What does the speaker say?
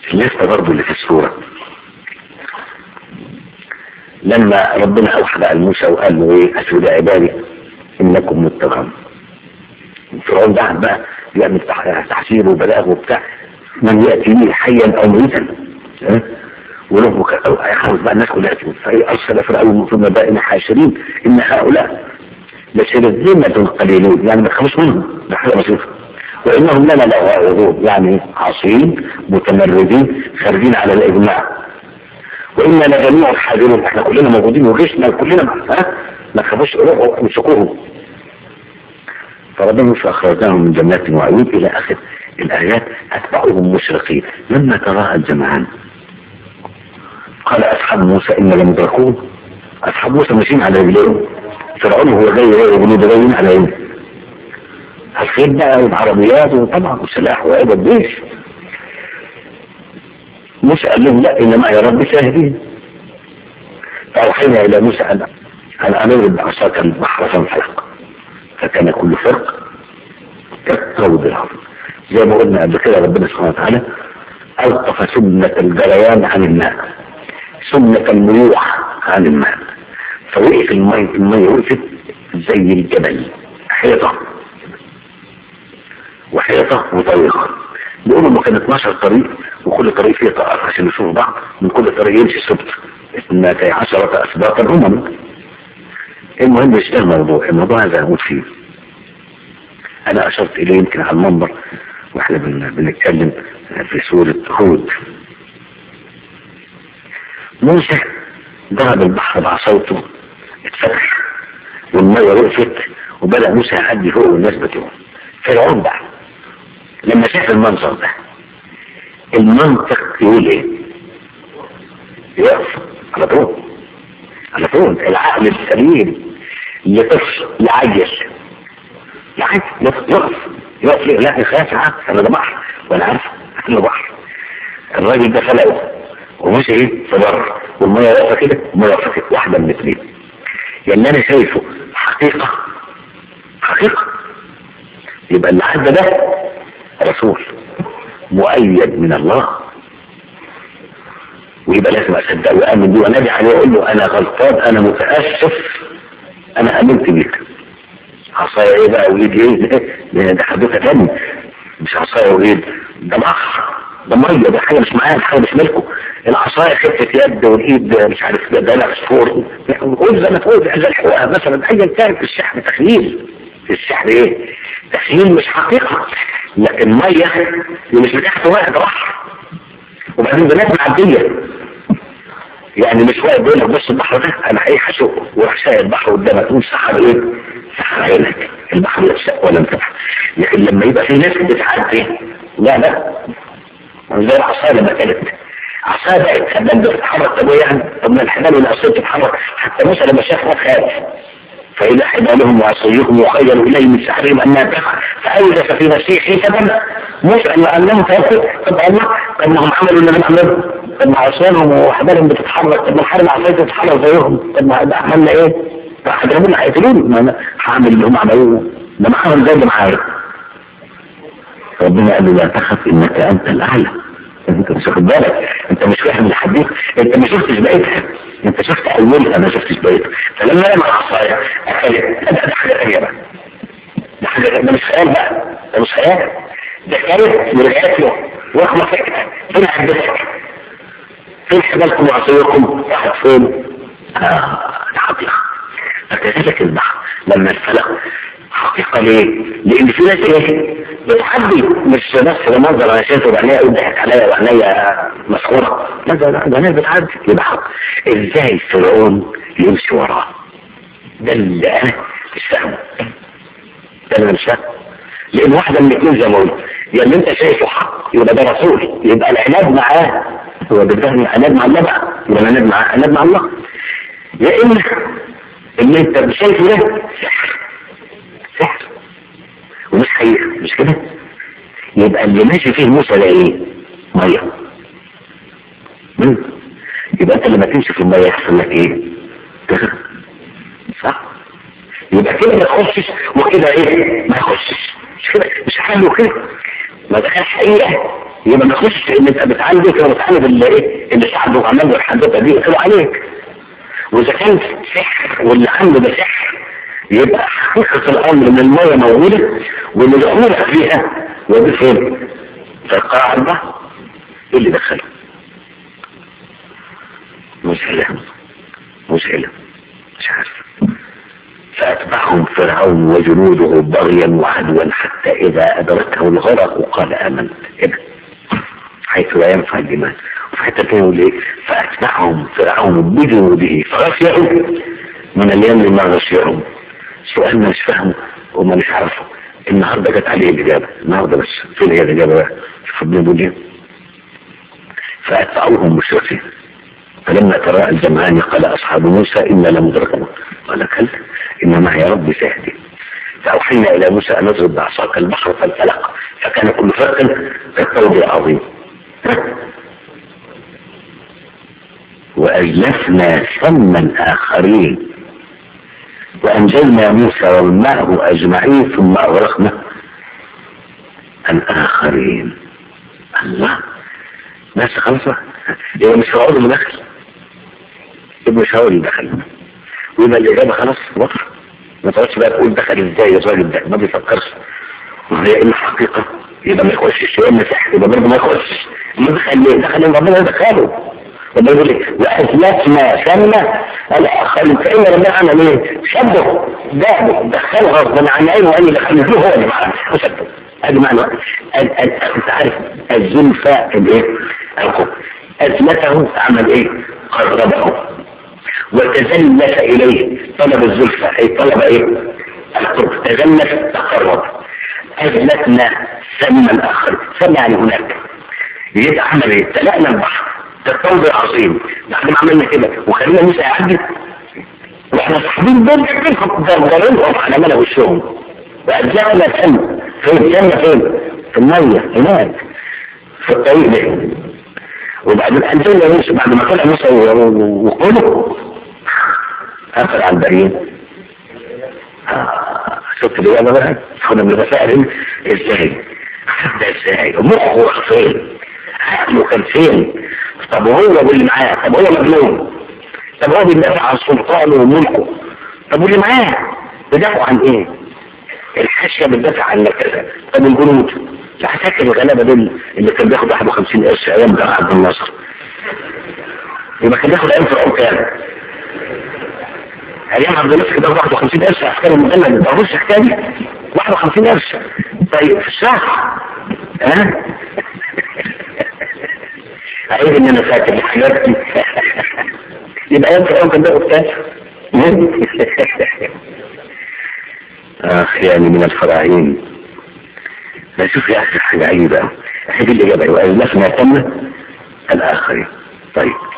لسه برضه اللي في السورة لما ربنا أوحى بقى لموسى وقال له إيه أسود عبادي إنكم متبعون فرعون ده بقى يعمل تح- تحسير وبلاغ وبتاع من يأتي لي حيا أو ميتا ها؟ وله يحاول بقى الناس كلها تموت فأرسل فرعون ثم بائن حاشرين إن هؤلاء لشرذمة قليلون يعني ما تخافوش منهم ده حاجة بسيطة وإنهم لنا لغائظون يعني عاصين متمردين خارجين على الإجماع وإنا لجميع حاضرون احنا كلنا موجودين وجيشنا كلنا ها ما تخافوش روحوا امسكوهم فربنا مش أخرجناهم من جنات وعيون إلى آخر الآيات أتبعوهم مشرقين لما تراءى الجمعان قال أصحاب موسى إن لمدركون أصحاب موسى ماشيين على رجليهم فرعون هو جاي جاي وجنود جايين على ايه؟ الخيل بقى والعربيات وطبعا والسلاح وعيب الجيش موسى قال لهم لا إن معي ربي شاهدين فأوحينا إلى موسى أن أن أمر بعصاك البحر فانفلق فكان كل فرق كالطود العظيم زي ما قلنا قبل كده ربنا سبحانه وتعالى ألطف سنة الجريان عن الماء سنة الملوح عن الماء فوقف المية المية وقفت زي الجبل حيطة وحيطة وطريقة بيقولوا ما كان 12 طريق وكل طريق فيه طرق عشان يشوفوا بعض من كل طريق يمشي سبت اثنتي عشرة أسباطا أمم المهم مش ده الموضوع الموضوع هذا هموت فيه أنا أشرت إليه يمكن على المنبر وإحنا بن- بنتكلم في سورة هود موسى ضرب البحر بعصوته اتفتح والمية وقفت وبدأ موسى يعدي فوق والناس بتوعه فرعون بقى لما شاف المنظر ده المنطق يقول ايه يقف على طول على طول العقل السليم يطف يعجز يعجز يقف يقف يقف ليه لا يخاف عقل انا ده بحر وانا عارف انا بحر الراجل ده خلقه ومشي ايه في بره والميه واقفه كده والميه واقفه كده واحده من الاثنين يا اللي انا شايفه حقيقه حقيقه يبقى اللي عدى ده رسول مؤيد من الله ويبقى لازم اصدقه وامن بيه وانادي عليه واقول له انا غلطان انا متاسف انا امنت بيك عصايا ايه بقى وايد ايه ده ده حدوته تاني مش عصايا وايد ده بحر ده ميه ده حاجه مش معايا حاجه مش ملكه العصايه خفه يد والايد مش عارف ده ده لا عصفور قول زي ما تقول زي الحقوق مثلا ايا كان في السحر تخيل في السحر ايه تخيل مش حقيقه لكن ميه اللي مش بتاعته واحد بحر وبعدين بنات معديه يعني مش واقف بيقول لك بص البحر ده انا هيحشو وراح شايل البحر قدامك تقول سحر ايه؟ سحر عينك البحر لا شق ولا انفتح لكن لما يبقى في ناس بتعدي لا لا زي العصايه لما كانت عصايه بقت حبال بتتحرك طب إيه يعني طب ما الحبال والعصايه بتتحرك حتى موسى لما شاف ده خاف فإذا حبالهم وعصيهم وخيل إليه من سحرهم أنها تفعل فأوجس في نفسه خيفة موسى أن أنهم توقف طب الله طب ما هم عملوا اللي بنعمله طب ما عصيانهم وحبالهم بتتحرك طب ما الحرب العصاية تتحرك زيهم طب ما ده عملنا إيه؟ طب هيضربونا هيقتلوني ما أنا هعمل اللي هم عملوه ده معاهم زي اللي معايا ربنا قال له لا تخف إنك أنت الأعلى انت مش واخد بالك انت مش فاهم الحديث انت ما شفتش بقيتها انت شفت اولها ما شفتش بقيتها فلما لما العصايه اكلت ده ده حاجه ثانيه بقى ده حاجه ده مش خيال بقى ده مش خيال ده كانت ورجعت له واخمه فين عدتك فين حبالكم وعصيكم راحت فين آه ده حقيقه فكذلك البحر لما انفلق حقيقة ليه؟ لأن في ناس إيه؟ بتحدي مش بس المنظر أنا شايفه بعينيا وضحك عليا وعينيا مسحورة لا ده ده ناس بتعدي يبقى حق إزاي فرعون يمشي وراه؟ ده اللي أنا مش فاهمه ده اللي أنا مش فاهمه لأن واحدة من الاثنين زي ما قلت يا اللي أنت شايفه حق يبقى ده رسول يبقى العناد معاه هو ده عناد مع الله بقى يبقى العناد معاه عناد مع الله يا إما اللي أنت شايفه ده سحر سحر ومش حقيقة مش كده يبقى اللي ماشي فيه موسى ده ايه مية مم. يبقى انت لما تمشي في المية يحصل لك ايه تغرق صح يبقى كده ما تخشش وكده ايه ما يخشش مش كده مش حلو كده ما دخلش حقيقة يبقى ما تخش ان انت بتعالج كده بتعالج اللي ايه اللي ساعده عمل له الحدوته دي يقفلوا عليك واذا كان سحر واللي عنده ده سحر يبقى حقيقة الامر ان المية موجودة واللي دخولك فيها ودي فين؟ في القاع البحر ايه اللي دخله؟ مسألة مسألة مش عارف فأتبعهم فرعون وجنوده بغيا وعدوا حتى إذا أدركه الغرق قال آمنت كده حيث لا ينفع الإيمان وفي حتة تانية يقول إيه فأتبعهم فرعون بجنوده فغشيهم من اليم ما غشيهم سؤال مش فاهمه وما مش عارفه النهارده جت عليه الإجابة النهارده بس فين هي الإجابة بقى؟ شوف ابن بيقول إيه فأتبعوهم مشركين فلما تراءى الجمعان قال أصحاب موسى إنا لمدركون قال كلا إن معي ربي سيهدي فأوحينا إلى موسى أن اضرب بعصاك البحر فانفلق فكان كل فرق كالطود العظيم وأجلفنا ثما آخرين وأنجلنا موسى ومن معه أجمعين ثم أغرقنا الآخرين الله بس خلاص يبقى مش هقول اللي دخل يبقى مش هقول اللي دخل ويبقى الإجابة خلاص واضحة ما تقعدش بقى تقول دخل ازاي الراجل ده ما بيفكرش وهي ايه الحقيقة يبقى ما يخشش يا اما سحر يبقى برضه ما يخشش ما دخل ليه دخل ليه ربنا يدخله ربنا يقول ايه وأثلثنا سمى الآخرين فإن ربنا عمل ايه شده ده دخله غصبا عن عينه وأن يدخله هو اللي معاه وشده هذا معنى انت عارف الزلفة الايه القبر اثلته عمل ايه قربه وتزلف اليه طلب الزلفة اي طلب ايه القرب تزلف تقرب اثلتنا سما اخر سمى يعني هناك يبقى عمل ايه تلقنا البحر ده الطول عظيم بعد ما عملنا كده وخلينا موسى يعدي واحنا صاحبين دول ضربهم على ملا وشهم وأجلنا سم فين الجنة فين في المية هناك في الطريق ده وبعدين أنزلنا موسى بعد ما طلع موسى وقوله قفل على البريد آه شفت الإجابة بقى كنا بنتساءل ازاي ده ازاي مخه راح فين عقله كان فين طب وهو واللي معاه طب هو مجنون طب هو بيدافع عن سلطانه وملكه طب واللي معاه بيدافعوا عن ايه الحاشية بتدافع عن كذا طب الجنود لا فاكر الغلابة دول اللي كان بياخد 51 قرش ايام جمال عبد الناصر يبقى كان بياخد ايام فرعون كام ايام عبد الناصر كان بياخد 51 قرش احكام المجلد ما تعرفوش الحكايه دي 51 قرش طيب في الشهر ها عيب ان انا فاكر الحاجات دي يبقى ايام فرعون كان بياخد كام اخ يعني من الفراعين نشوف يا اخي حاجة عجيبة هذه الإجابة وأزلفنا تم الآخرين طيب